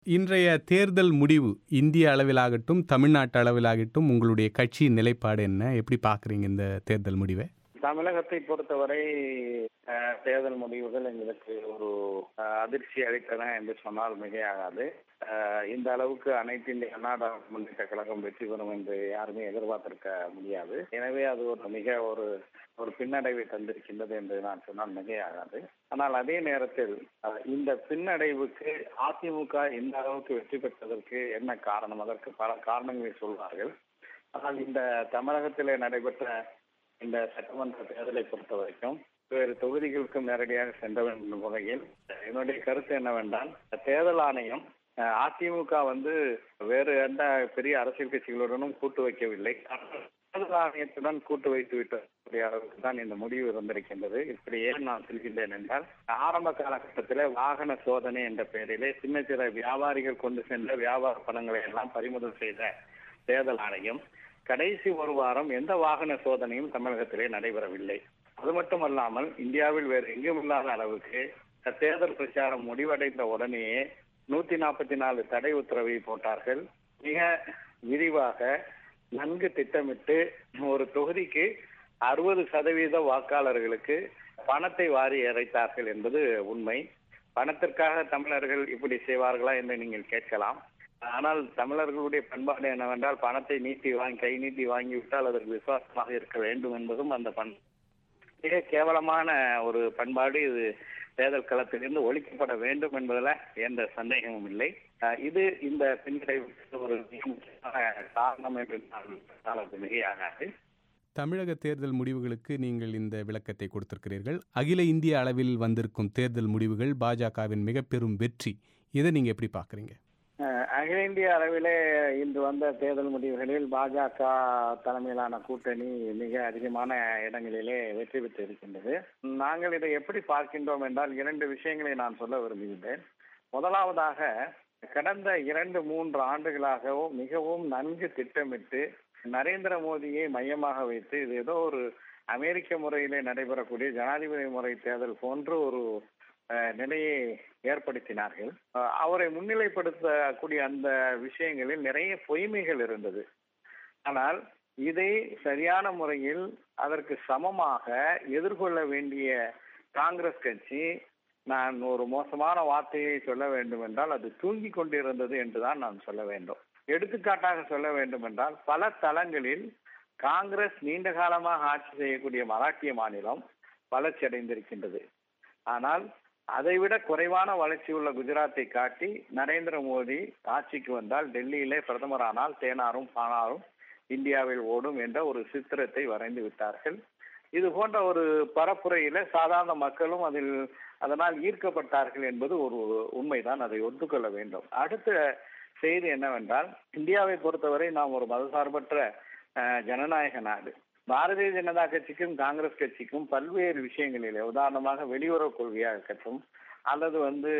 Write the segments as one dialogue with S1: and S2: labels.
S1: இன்றைய தேர்தல் முடிவு இந்திய அளவிலாகட்டும் தமிழ்நாட்டு அளவிலாகட்டும் உங்களுடைய கட்சியின் நிலைப்பாடு என்ன எப்படி பார்க்குறீங்க இந்த தேர்தல் முடிவை
S2: தமிழகத்தை பொறுத்தவரை அஹ், தேர்தல் முடிவுகள் எங்களுக்கு ஒரு அஹ், அதிர்ச்சி அளித்தன என்று சொன்னால் மிகையாகாது அஹ், இந்த அளவுக்கு அனைத்து இந்திய அண்ணா திராவிட முன்னேற்ற கழகம் வெற்றி பெறும் என்று யாருமே எதிர்பார்த்திருக்க முடியாது எனவே அது ஒரு மிக ஒரு ஒரு பின்னடைவை தந்திருக்கின்றது என்று நான் சொன்னால் மிகையாகாது ஆனால் அதே நேரத்தில் அஹ், இந்த பின்னடைவுக்கு அதிமுக இந்த அளவுக்கு வெற்றி பெற்றதற்கு என்ன காரணம் அதற்கு பல காரணங்களை சொல்வார்கள் ஆனால் இந்த தமிழகத்திலே நடைபெற்ற இந்த சட்டமன்ற தேர்தலை பொறுத்த வரைக்கும் வேறு தொகுதிகளுக்கும் நேரடியாக சென்ற வேண்டும் வகையில் என்னுடைய கருத்து என்னவென்றால் தேர்தல் ஆணையம் அஹ், அதிமுக வந்து வேறு எந்த பெரிய அரசியல் கட்சிகளுடனும் கூட்டு வைக்கவில்லை தேர்தல் ஆணையத்துடன் கூட்டு வைத்து விட்ட அளவுக்கு தான் இந்த முடிவு இருந்திருக்கின்றது இப்படி ஏன் நான் சொல்கின்றேன் என்றால் ஆரம்ப காலகட்டத்தில் வாகன சோதனை என்ற பெயரிலே சின்ன சிற வியாபாரிகள் கொண்டு சென்ற வியாபார பணங்களை எல்லாம் பறிமுதல் செய்த தேர்தல் ஆணையம் கடைசி ஒரு வாரம் எந்த வாகன சோதனையும் தமிழகத்திலே நடைபெறவில்லை அது மட்டுமல்லாமல் இந்தியாவில் வேறு எங்கும் இல்லாத அளவுக்கு தேர்தல் பிரச்சாரம் முடிவடைந்த உடனேயே நூத்தி நாற்பத்தி நாலு தடை உத்தரவை போட்டார்கள் மிக விரிவாக நன்கு திட்டமிட்டு ஒரு தொகுதிக்கு அறுபது சதவீத வாக்காளர்களுக்கு பணத்தை வாரி இறைத்தார்கள் என்பது உண்மை பணத்திற்காக தமிழர்கள் இப்படி செய்வார்களா என்று நீங்கள் கேட்கலாம் ஆனால் தமிழர்களுடைய பண்பாடு என்னவென்றால் பணத்தை நீட்டி வாங்கி கை நீட்டி வாங்கிவிட்டால் அதற்கு விசுவாசமாக இருக்க வேண்டும் என்பதும் அந்த பண் மிக கேவலமான ஒரு பண்பாடு இது தேர்தல் களத்திலிருந்து ஒழிக்கப்பட வேண்டும் என்பதில் எந்த சந்தேகமும் இல்லை அஹ் இது இந்த பின்னடைவுக்கு ஒரு மிக முக்கியமான காரணம் என்று நான் சொன்னால் அது மிகையாகாது
S1: தமிழக தேர்தல் முடிவுகளுக்கு நீங்கள் இந்த விளக்கத்தை கொடுத்திருக்கிறீர்கள் அகில இந்திய அளவில் வந்திருக்கும் தேர்தல் முடிவுகள் பாஜகவின் மிக பெரும் வெற்றி இதை நீங்க எப்படி பார்க்குறீங்க
S2: அஹ் அகில இந்திய அளவிலே இன்று வந்த தேர்தல் முடிவுகளில் பாஜக தலைமையிலான கூட்டணி மிக அதிகமான இடங்களிலே வெற்றி பெற்று இருக்கின்றது நாங்கள் இதை எப்படி பார்க்கின்றோம் என்றால் இரண்டு விஷயங்களை நான் சொல்ல விரும்புகின்றேன் முதலாவதாக கடந்த இரண்டு மூன்று ஆண்டுகளாகவும் மிகவும் நன்கு திட்டமிட்டு நரேந்திர மோடியை மையமாக வைத்து இது ஏதோ ஒரு அமெரிக்க முறையிலே நடைபெறக்கூடிய ஜனாதிபதி முறை தேர்தல் போன்று ஒரு அஹ், நிலையை ஏற்படுத்தினார்கள் அஹ், அவரை முன்னிலைப்படுத்தக்கூடிய அந்த விஷயங்களில் நிறைய பொய்மைகள் இருந்தது ஆனால் இதை சரியான முறையில் அதற்கு சமமாக எதிர்கொள்ள வேண்டிய காங்கிரஸ் கட்சி நான் ஒரு மோசமான வார்த்தையை சொல்ல வேண்டும் என்றால் அது தூங்கி கொண்டிருந்தது என்றுதான் நான் சொல்ல வேண்டும் எடுத்துக்காட்டாக சொல்ல வேண்டும் என்றால் பல தளங்களில் காங்கிரஸ் நீண்ட காலமாக ஆட்சி செய்யக்கூடிய மராட்டிய மாநிலம் வளர்ச்சி அடைந்திருக்கின்றது ஆனால் அதைவிட குறைவான வளர்ச்சி உள்ள குஜராத்தை காட்டி நரேந்திர மோடி ஆட்சிக்கு வந்தால் டெல்லியிலே பிரதமரானால் தேனாரும் பானாரும் இந்தியாவில் ஓடும் என்ற ஒரு சித்திரத்தை வரைந்து விட்டார்கள் இது போன்ற ஒரு பரப்புரையில சாதாரண மக்களும் அதில் அதனால் ஈர்க்கப்பட்டார்கள் என்பது ஒரு உண்மைதான் அதை ஒத்துக்கொள்ள வேண்டும் அடுத்த செய்தி என்னவென்றால் இந்தியாவை பொறுத்தவரை நாம் ஒரு மதசார்பற்ற அஹ், ஜனநாயக நாடு பாரதிய ஜனதா கட்சிக்கும் காங்கிரஸ் கட்சிக்கும் பல்வேறு விஷயங்களிலே உதாரணமாக வெளியுறவு கொள்கையாக இருக்கட்டும் அல்லது வந்து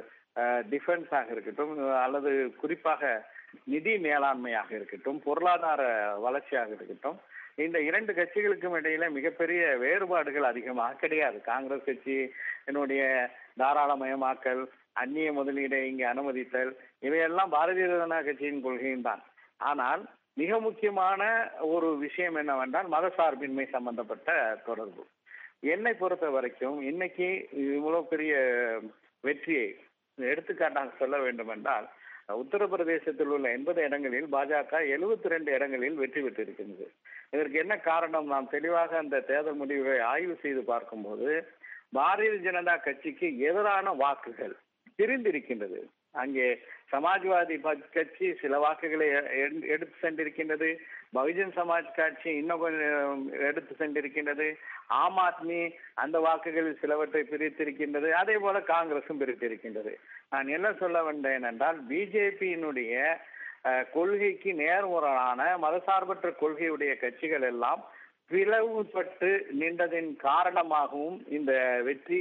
S2: டிஃபென்ஸாக இருக்கட்டும் அல்லது குறிப்பாக நிதி மேலாண்மையாக இருக்கட்டும் பொருளாதார வளர்ச்சியாக இருக்கட்டும் இந்த இரண்டு கட்சிகளுக்கும் இடையில மிகப்பெரிய வேறுபாடுகள் அதிகமாக கிடையாது காங்கிரஸ் கட்சி என்னுடைய தாராளமயமாக்கல் அந்நிய முதலீடை இங்கே அனுமதித்தல் இவையெல்லாம் பாரதிய ஜனதா கட்சியின் கொள்கையும் தான் ஆனால் மிக முக்கியமான ஒரு விஷயம் என்னவென்றால் மதசார்பின்மை சம்பந்தப்பட்ட தொடர்பு என்னை பொறுத்த வரைக்கும் இன்னைக்கு இவ்வளவு பெரிய வெற்றியை எடுத்துக்காட்டாக சொல்ல வேண்டும் என்றால் உத்தரப்பிரதேசத்தில் உள்ள எண்பது இடங்களில் பாஜக எழுபத்தி ரெண்டு இடங்களில் வெற்றி பெற்றிருக்கிறது இதற்கு என்ன காரணம் நாம் தெளிவாக அந்த தேர்தல் முடிவுகளை ஆய்வு செய்து பார்க்கும்போது பாரதிய ஜனதா கட்சிக்கு எதிரான வாக்குகள் பிரிந்திருக்கின்றது அங்கே சமாஜ்வாதி ப- கட்சி சில வாக்குகளை எ- எ- எடுத்து சென்றிருக்கின்றது பகுஜன் சமாஜ் கட்சி இன்னும் கொஞ்சம் எடுத்து சென்றிருக்கின்றது ஆம் ஆத்மி அந்த வாக்குகளில் சிலவற்றை பிரித்திருக்கின்றது அதே போல காங்கிரசும் பிரித்திருக்கின்றது நான் என்ன சொல்ல வந்தேன் என்றால் பிஜேபியினுடைய கொள்கைக்கு நேர்முரணான மதசார்பற்ற கொள்கையுடைய கட்சிகள் எல்லாம் பிளவுபட்டு நின்றதின் காரணமாகவும் இந்த வெற்றி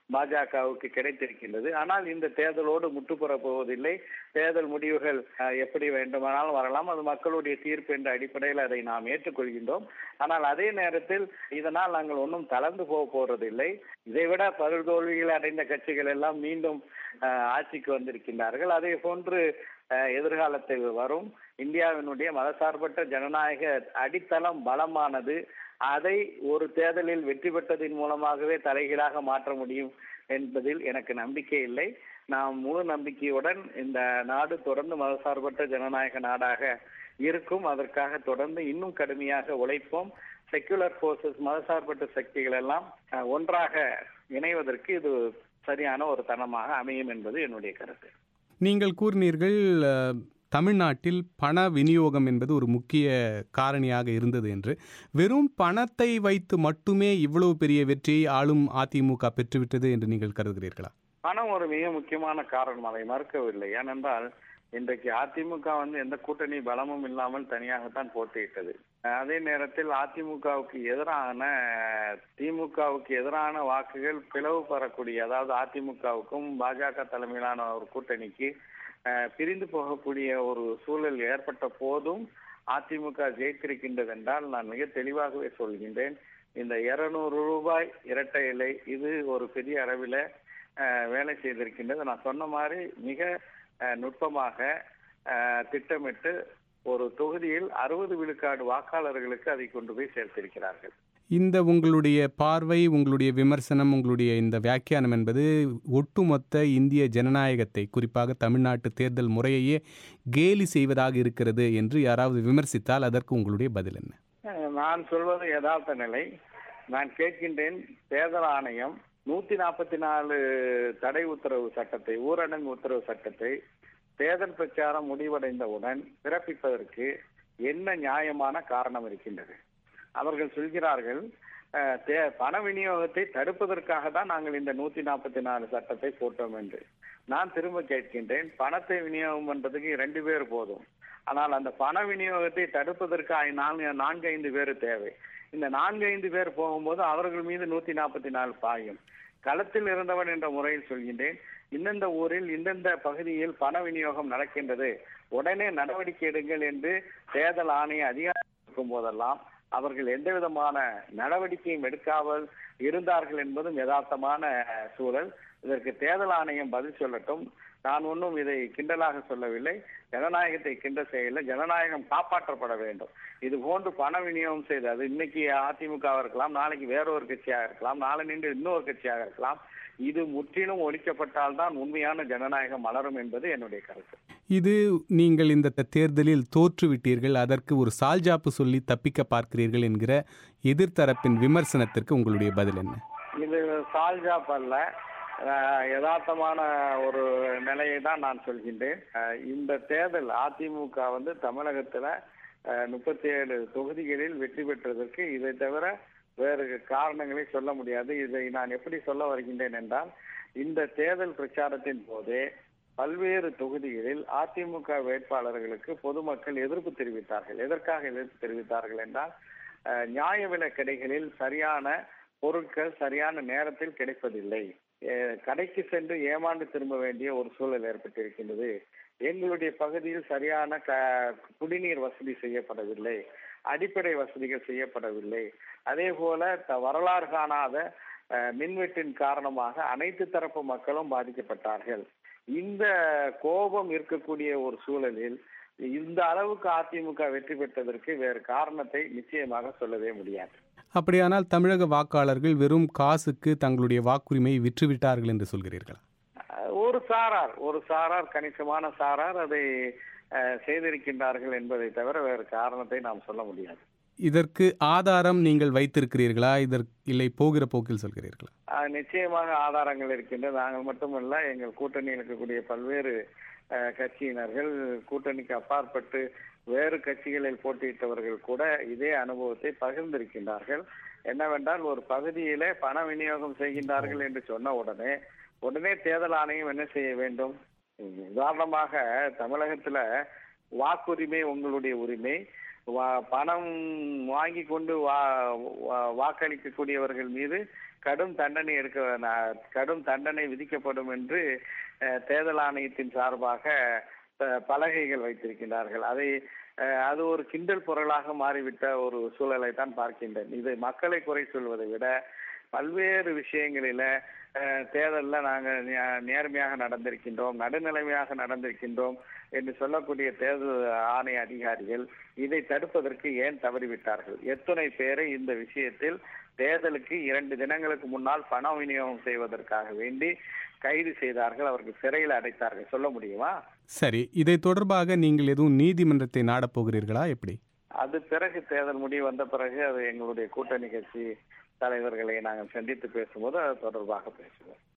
S2: பாஜகவுக்கு கிடைத்திருக்கின்றது ஆனால் இந்த தேர்தலோடு முற்றுப்புற போவதில்லை தேர்தல் முடிவுகள் அஹ், எப்படி வேண்டுமானாலும் வரலாம் அது மக்களுடைய தீர்ப்பு என்ற அடிப்படையில் அதை நாம் ஏற்றுக்கொள்கின்றோம் ஆனால் அதே நேரத்தில் இதனால் நாங்கள் ஒன்றும் தளர்ந்து போக போறதில்லை இதைவிட படுதோல்விகள் அடைந்த கட்சிகள் எல்லாம் மீண்டும் அஹ், ஆட்சிக்கு வந்திருக்கின்றார்கள் அதே போன்று அஹ், எதிர்காலத்தில் வரும் இந்தியாவினுடைய மதசார்பற்ற ஜனநாயக அடித்தளம் பலமானது அதை ஒரு தேர்தலில் வெற்றி பெற்றதின் மூலமாகவே தலைகீழாக மாற்ற முடியும் என்பதில் எனக்கு நம்பிக்கை இல்லை நாம் முழு நம்பிக்கையுடன் இந்த நாடு தொடர்ந்து மதசார்பற்ற ஜனநாயக நாடாக இருக்கும் அதற்காக தொடர்ந்து இன்னும் கடுமையாக உழைப்போம் செக்குலர் போர்சஸ் மதசார்பற்ற சக்திகள் எல்லாம் அஹ், ஒன்றாக இணைவதற்கு இது சரியான ஒரு தனமாக அமையும் என்பது என்னுடைய கருத்து
S1: நீங்கள் கூறினீர்கள் அஹ், தமிழ்நாட்டில் பண விநியோகம் என்பது ஒரு முக்கிய காரணியாக இருந்தது என்று வெறும் பணத்தை வைத்து மட்டுமே இவ்வளவு பெரிய வெற்றியை ஆளும் அதிமுக பெற்றுவிட்டது என்று நீங்கள் கருதுகிறீர்களா
S2: பணம் ஒரு மிக முக்கியமான காரணம் அதை மறுக்கவில்லை ஏனென்றால் இன்றைக்கு அதிமுக வந்து எந்த கூட்டணி பலமும் இல்லாமல் தனியாகத்தான் போட்டியிட்டது அஹ் அதே நேரத்தில் அதிமுகவுக்கு எதிரான திமுகவுக்கு எதிரான வாக்குகள் பிளவு பெறக்கூடிய அதாவது அதிமுகவுக்கும் பாஜக தலைமையிலான ஒரு கூட்டணிக்கு அஹ், பிரிந்து போகக்கூடிய ஒரு சூழல் ஏற்பட்ட போதும் அதிமுக ஜெயித்திருக்கின்றது என்றால் நான் மிக தெளிவாகவே சொல்கின்றேன் இந்த இருநூறு ரூபாய் இரட்டை இலை இது ஒரு பெரிய அளவில் அஹ், வேலை செய்திருக்கின்றது நான் சொன்ன மாதிரி மிக அஹ், நுட்பமாக அஹ், திட்டமிட்டு ஒரு தொகுதியில் அறுபது விழுக்காடு வாக்காளர்களுக்கு அதை கொண்டு போய் சேர்த்திருக்கிறார்கள்
S1: இந்த உங்களுடைய பார்வை உங்களுடைய விமர்சனம் உங்களுடைய இந்த வியாக்கியானம் என்பது ஒட்டுமொத்த இந்திய ஜனநாயகத்தை குறிப்பாக தமிழ்நாட்டு தேர்தல் முறையையே கேலி செய்வதாக இருக்கிறது என்று யாராவது விமர்சித்தால் அதற்கு உங்களுடைய பதில் என்ன
S2: அஹ், நான் சொல்வது யதார்த்த நிலை நான் கேட்கின்றேன் தேர்தல் ஆணையம் நூத்தி நாற்பத்தி நாலு தடை உத்தரவு சட்டத்தை ஊரடங்கு உத்தரவு சட்டத்தை தேர்தல் பிரச்சாரம் முடிவடைந்தவுடன் பிறப்பிப்பதற்கு என்ன நியாயமான காரணம் இருக்கின்றது அவர்கள் சொல்கிறார்கள் அஹ், தே- பண விநியோகத்தை தடுப்பதற்காக தான் நாங்கள் இந்த நூத்தி நாற்பத்தி நாலு சட்டத்தை போட்டோம் என்று நான் திரும்ப கேட்கின்றேன் பணத்தை விநியோகம் பண்றதுக்கு இரண்டு பேர் போதும் ஆனால் அந்த பண விநியோகத்தை தடுப்பதற்கு ஐ- நான்கு நான்கு ஐந்து பேர் தேவை இந்த நான்கு ஐந்து பேர் போகும்போது அவர்கள் மீது நூத்தி நாற்பத்தி நாலு பாயும் களத்தில் இருந்தவன் என்ற முறையில் சொல்கின்றேன் இந்தந்த ஊரில் இந்தந்த பகுதியில் பண விநியோகம் நடக்கின்றது உடனே நடவடிக்கை எடுங்கள் என்று தேர்தல் ஆணைய அதிகாரம் இருக்கும் போதெல்லாம் அவர்கள் எந்த விதமான நடவடிக்கையும் எடுக்காமல் இருந்தார்கள் என்பதும் யதார்த்தமான சூழல் இதற்கு தேர்தல் ஆணையம் பதில் சொல்லட்டும் நான் ஒன்றும் இதை கிண்டலாக சொல்லவில்லை ஜனநாயகத்தை கிண்டல் செய்யல ஜனநாயகம் காப்பாற்றப்பட வேண்டும் இது போன்று பண விநியோகம் செய்து அது இன்னைக்கு அதிமுகவாக இருக்கலாம் நாளைக்கு வேற ஒரு கட்சியாக இருக்கலாம் நாளை நின்று இன்னொரு கட்சியாக இருக்கலாம் இது முற்றிலும் ஒழிக்கப்பட்டால் தான் உண்மையான ஜனநாயகம் மலரும் என்பது என்னுடைய கருத்து
S1: இது நீங்கள் இந்த தேர்தலில் தோற்றுவிட்டீர்கள் அதற்கு ஒரு சால்ஜாப்பு சொல்லி தப்பிக்க பார்க்கிறீர்கள் என்கிற எதிர்த்தரப்பின் விமர்சனத்திற்கு உங்களுடைய பதில் என்ன
S2: இது சால்ஜாப் அல்ல அஹ், யதார்த்தமான ஒரு நிலையை தான் நான் சொல்கின்றேன் அஹ், இந்த தேர்தல் அதிமுக வந்து தமிழகத்துல முப்பத்தி ஏழு தொகுதிகளில் வெற்றி பெற்றதற்கு இதை தவிர வேறு காரணங்களை சொல்ல முடியாது இதை நான் எப்படி சொல்ல வருகின்றேன் என்றால் இந்த தேர்தல் பிரச்சாரத்தின் போதே பல்வேறு தொகுதிகளில் அதிமுக வேட்பாளர்களுக்கு பொதுமக்கள் எதிர்ப்பு தெரிவித்தார்கள் எதற்காக எதிர்ப்பு தெரிவித்தார்கள் என்றால் அஹ், நியாய விலை கடைகளில் சரியான பொருட்கள் சரியான நேரத்தில் கிடைப்பதில்லை அஹ், கடைக்கு சென்று ஏமாந்து திரும்ப வேண்டிய ஒரு சூழல் ஏற்பட்டிருக்கின்றது எங்களுடைய பகுதியில் சரியான க குடிநீர் வசதி செய்யப்படவில்லை அடிப்படை வசதிகள் செய்யப்படவில்லை அதே போல த- வரலாறு காணாத அஹ், மின்வெட்டின் காரணமாக அனைத்து தரப்பு மக்களும் பாதிக்கப்பட்டார்கள் இந்த கோபம் இருக்கக்கூடிய ஒரு சூழலில் இந்த அளவுக்கு அதிமுக வெற்றி பெற்றதற்கு வேறு காரணத்தை நிச்சயமாக சொல்லவே முடியாது
S1: அப்படியானால் தமிழக வாக்காளர்கள் வெறும் காசுக்கு தங்களுடைய வாக்குரிமையை விற்றுவிட்டார்கள் என்று சொல்கிறீர்களா
S2: அஹ், ஒரு சாரார் ஒரு சாரார் கணிசமான சாரார் அதை அஹ், செய்திருக்கின்றார்கள் என்பதை தவிர வேறு காரணத்தை நாம் சொல்ல முடியாது
S1: இதற்கு ஆதாரம் நீங்கள் வைத்திருக்கிறீர்களா இதற்கு இல்லை போகிற போக்கில் சொல்கிறீர்களா
S2: அஹ், நிச்சயமாக ஆதாரங்கள் இருக்கின்றது நாங்கள் மட்டுமல்ல எங்கள் கூட்டணியில் இருக்கக்கூடிய பல்வேறு அஹ், கட்சியினர்கள் கூட்டணிக்கு அப்பாற்பட்டு வேறு கட்சிகளில் போட்டியிட்டவர்கள் கூட இதே அனுபவத்தை பகிர்ந்திருக்கின்றார்கள் என்னவென்றால் ஒரு பகுதியிலே பண விநியோகம் செய்கின்றார்கள் என்று சொன்ன உடனே உடனே தேர்தல் ஆணையம் என்ன செய்ய வேண்டும் உதாரணமாக தமிழகத்துல வாக்குரிமை உங்களுடைய உரிமை வா- பணம் வாங்கி கொண்டு வா வா- வாக்களிக்கக்கூடியவர்கள் மீது கடும் தண்டனை எடுக்க ந- கடும் தண்டனை விதிக்கப்படும் என்று அஹ், தேர்தல் ஆணையத்தின் சார்பாக அஹ், பலகைகள் வைத்திருக்கின்றார்கள் அதை அஹ், அது ஒரு கிண்டல் பொருளாக மாறிவிட்ட ஒரு சூழலை தான் பார்க்கின்றேன் இது மக்களை குறை சொல்வதை விட பல்வேறு விஷயங்களில அஹ், தேர்தல்ல நாங்கள் நே- நேர்மையாக நடந்திருக்கின்றோம் நடுநிலைமையாக நடந்திருக்கின்றோம் என்று சொல்லக்கூடிய தேர்தல் ஆணைய அதிகாரிகள் இதை தடுப்பதற்கு ஏன் தவறிவிட்டார்கள் எத்தனை பேரை இந்த விஷயத்தில் தேர்தலுக்கு இரண்டு தினங்களுக்கு முன்னால் பண விநியோகம் செய்வதற்காக வேண்டி கைது செய்தார்கள் அவர்கள் சிறையில் அடைத்தார்கள் சொல்ல முடியுமா
S1: சரி இதை தொடர்பாக நீங்கள் எதுவும் நீதிமன்றத்தை நாடப் போகிறீர்களா எப்படி
S2: அது பிறகு தேர்தல் முடிவு வந்த பிறகு அது எங்களுடைய கூட்டணி கட்சி தலைவர்களை நாங்கள் சந்தித்து பேசும்போது அது தொடர்பாக பேசுவோம்